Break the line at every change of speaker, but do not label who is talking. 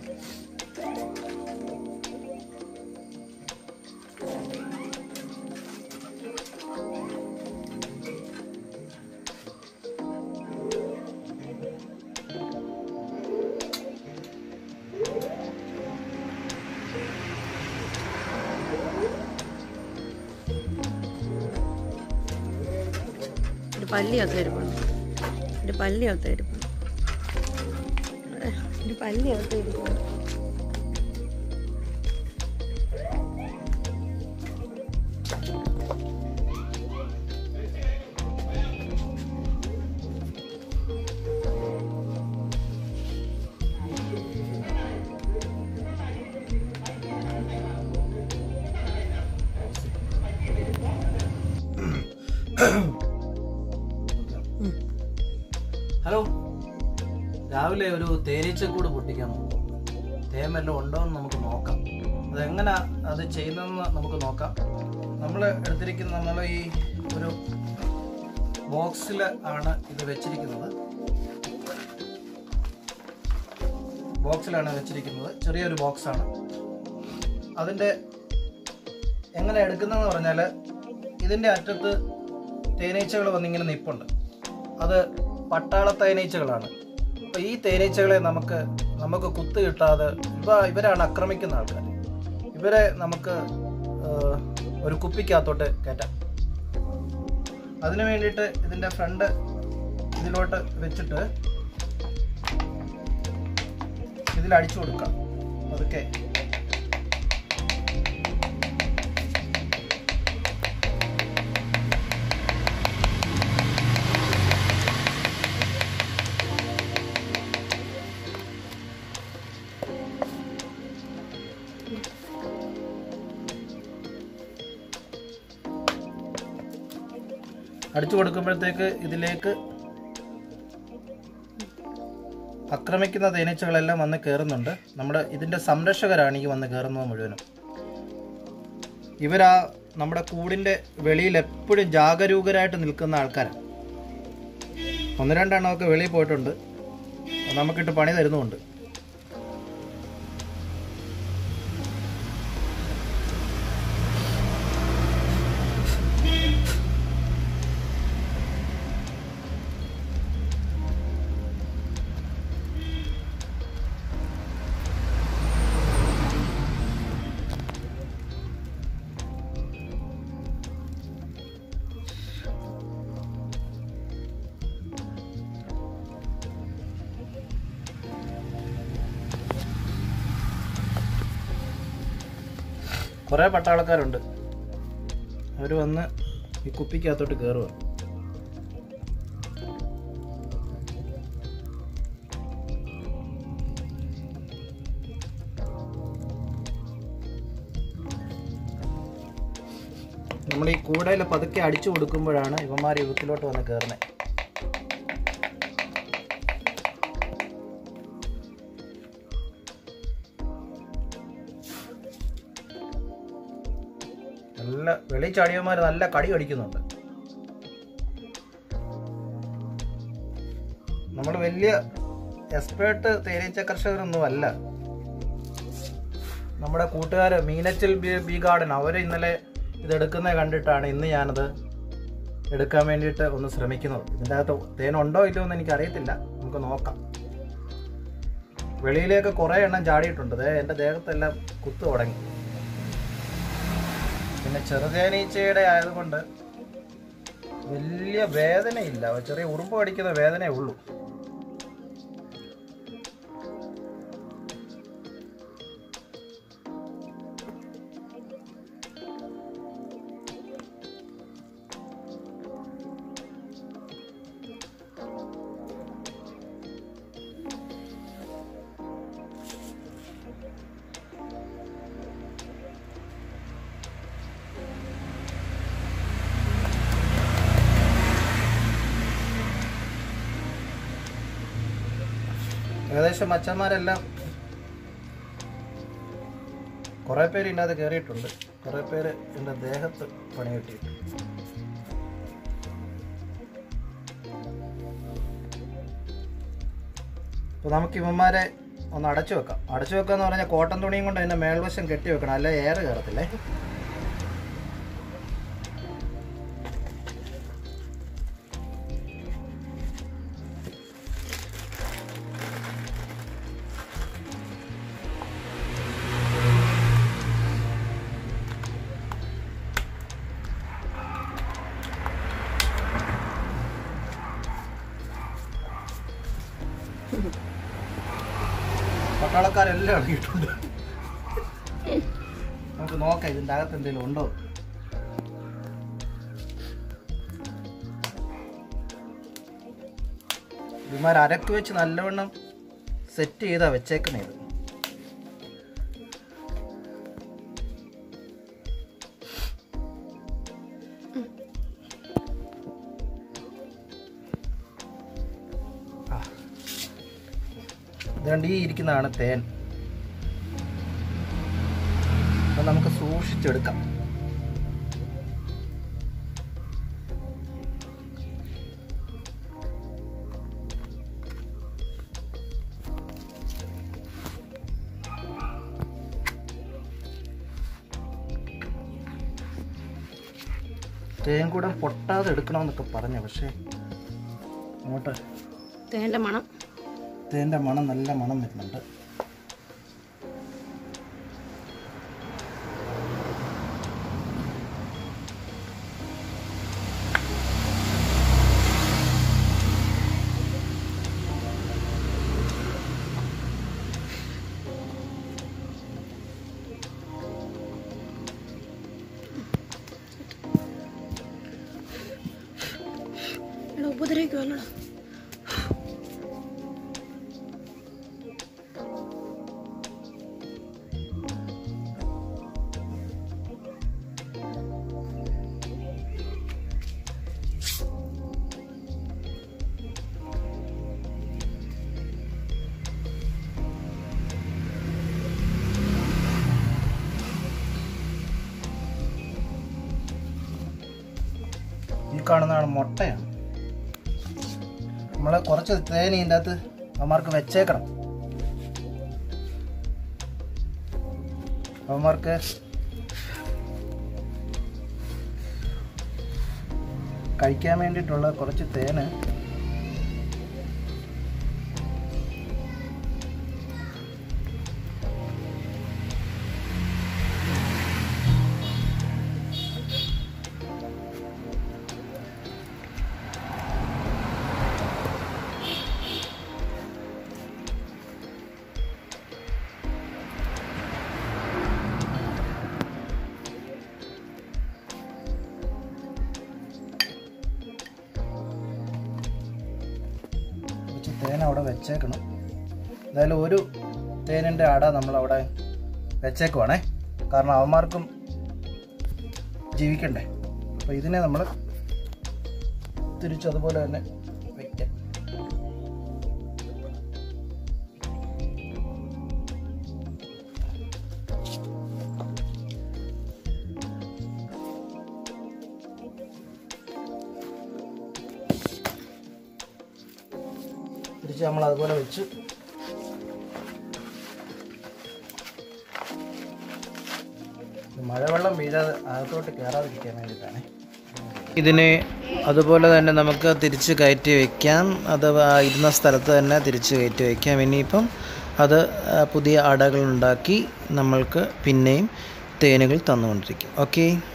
ഒരു പല്ലിയൊക്കെ ഇരിപ്പുണ്ട് ഒരു പല്ലിയൊക്കെ ഇരിപ്പുണ്ട് ഒരു പല്ലിയൊക്കെ ഇരിപ്പുണ്ട്
ഹലോ രാവിലെ ഒരു തേനീച്ചക്കൂട് പൊട്ടിക്കാൻ പോകും തേൻ വല്ലതും ഉണ്ടോ എന്ന് നമുക്ക് നോക്കാം അതെങ്ങനെ അത് ചെയ്യുന്നതെന്ന് നമുക്ക് നോക്കാം നമ്മൾ എടുത്തിരിക്കുന്ന നമ്മൾ ഈ ഒരു ബോക്സിൽ ആണ് ഇത് വെച്ചിരിക്കുന്നത് ബോക്സിലാണ് വെച്ചിരിക്കുന്നത് ചെറിയൊരു ബോക്സാണ് അതിൻ്റെ എങ്ങനെ എടുക്കുന്നതെന്ന് പറഞ്ഞാൽ ഇതിൻ്റെ അറ്റത്ത് തേനീച്ചകൾ വന്നിങ്ങനെ നിപ്പുണ്ട് അത് പട്ടാള തേനീച്ചകളാണ് അപ്പോൾ ഈ തേനീച്ചകളെ നമുക്ക് നമുക്ക് കുത്ത് കിട്ടാതെ ഇവ ഇവരാണ് ആക്രമിക്കുന്ന ആൾക്കാർ ഇവരെ നമുക്ക് ഏഹ്, ഒരു കുപ്പിക്കകത്തോട്ട് കയറ്റാം അതിന് വേണ്ടിയിട്ട് ഇതിൻ്റെ ഫ്രണ്ട് ഇതിലോട്ട് വെച്ചിട്ട് ഇതിൽ അടിച്ചു കൊടുക്കാം അതൊക്കെ അടിച്ചു കൊടുക്കുമ്പോഴത്തേക്ക് ഇതിലേക്ക് ആക്രമിക്കുന്ന തേനീച്ചകളെല്ലാം വന്ന് കയറുന്നുണ്ട് നമ്മുടെ ഇതിൻ്റെ സംരക്ഷകരാണ് ഈ വന്ന് കയറുന്നത് മുഴുവനും ഇവരാ നമ്മുടെ കൂടിൻ്റെ വെളിയിൽ എപ്പോഴും ജാഗരൂകരായിട്ട് നിൽക്കുന്ന ആൾക്കാരാണ് ഒന്ന് രണ്ടെണ്ണമൊക്കെ വെളിയിൽ പോയിട്ടുണ്ട് നമുക്കിട്ട് പണി തരുന്നുമുണ്ട് കുറേ പട്ടാളക്കാരുണ്ട് അവർ വന്ന് ഈ കുപ്പിക്കകത്തോട്ട് കയറുക നമ്മൾ ഈ കൂടയിൽ പതുക്കെ അടിച്ചു കൊടുക്കുമ്പോഴാണ് ഇവന്മാർ യുവത്തിലോട്ട് വന്ന് കയറുന്നത് നല്ല വെളി ചാടിയന്മാർ നല്ല കടി കടിക്കുന്നുണ്ട് നമ്മൾ വലിയ എക്സ്പേർട്ട് തേനീച്ച കർഷകരൊന്നും അല്ല നമ്മുടെ കൂട്ടുകാർ മീനച്ചിൽ ബി ബി ഗാർഡൻ അവർ ഇന്നലെ ഇതെടുക്കുന്നത് കണ്ടിട്ടാണ് ഇന്ന് ഞാനത് എടുക്കാൻ വേണ്ടിയിട്ട് ഒന്ന് ശ്രമിക്കുന്നത് ഇതിൻ്റെ അകത്ത് തേനുണ്ടോ ഇല്ലയോ എന്ന് എനിക്കറിയത്തില്ല നമുക്ക് നോക്കാം വെളിയിലേക്ക് കുറേ എണ്ണം ചാടിയിട്ടുണ്ട് ദേ എൻ്റെ ദേഹത്തെല്ലാം കുത്തു തുടങ്ങി പിന്നെ ചെറുതേനീച്ചയുടെ ആയതുകൊണ്ട് വലിയ വേദനയില്ല ചെറിയ ഉറുമ്പ് കടിക്കുന്ന വേദനയേ ഉള്ളൂ ഏകദേശം മച്ചന്മാരെല്ലാം കുറേ പേര് ഇതിൻ്റെ അകത്ത് കയറിയിട്ടുണ്ട് കുറേ പേര് എൻ്റെ ദേഹത്ത് പണി കിട്ടിയിട്ടുണ്ട് അപ്പോൾ നമുക്ക് ഇവന്മാരെ ഒന്ന് അടച്ചു വെക്കാം അടച്ചു വെക്കുക എന്ന് പറഞ്ഞാൽ കോട്ടൺ തുണിയും കൊണ്ട് അതിൻ്റെ മേൽവശം കെട്ടി വെക്കണം അല്ലെ എയർ കയറത്തില്ലേ പട്ടാളക്കാരെല്ലാം ഇറങ്ങിയിട്ടുണ്ട് നമുക്ക് നോക്കാം ഇതിൻ്റെ അകത്ത് എന്തെങ്കിലും ഉണ്ടോ ഇവന്മാർ അരക്ക് വെച്ച് നല്ലവണ്ണം സെറ്റ് ചെയ്താ വെച്ചേക്കണേ ഇത് ആ. ഇതുകൊണ്ട് ഈ ഇരിക്കുന്നതാണ് തേൻ അത് നമുക്ക് സൂക്ഷിച്ചെടുക്കാം തേൻ കൂടെ പൊട്ടാതെ എടുക്കണമെന്നൊക്കെ പറഞ്ഞു പക്ഷേ അങ്ങോട്ട്
തേൻ്റെ മണം
തേൻ്റെ മണം നല്ല മണം വരുന്നുണ്ട്
എടാ ഉപദ്രവിക്കുമല്ലോടാ
ഈ കാണുന്നതാണ് മുട്ടയാണ് നമ്മൾ കുറച്ച് തേൻ ഇതിൻ്റെ അകത്ത് അവന്മാർക്ക് വെച്ചേക്കണം അവന്മാർക്ക് കഴിക്കാൻ വേണ്ടിയിട്ടുള്ള കുറച്ച് തേന് കുറച്ച് തേൻ അവിടെ വെച്ചേക്കണം എന്തായാലും ഒരു തേനിൻ്റെ അട നമ്മളവിടെ വെച്ചേക്കുവാണേ കാരണം അവന്മാർക്കും ജീവിക്കണ്ടേ അപ്പോൾ ഇതിനെ നമ്മൾ തിരിച്ചതുപോലെ തന്നെ വെക്കാം തിരിച്ച് നമ്മൾ അതുപോലെ വെച്ച് ഇത് മഴവെള്ളം വീഴാതെ അകത്തോട്ട് കയറാതിരിക്കാൻ വേണ്ടിയിട്ടാണ് ഇതിനെ അതുപോലെ തന്നെ നമുക്ക് തിരിച്ച് കയറ്റി വയ്ക്കാം അത് ആ ഇരുന്ന സ്ഥലത്ത് തന്നെ തിരിച്ച് കയറ്റി വയ്ക്കാം ഇനിയിപ്പം അത് ആ, പുതിയ അടകൾ ഉണ്ടാക്കി നമ്മൾക്ക് പിന്നെയും തേനുകൾ തന്നുകൊണ്ടിരിക്കും ഓക്കെ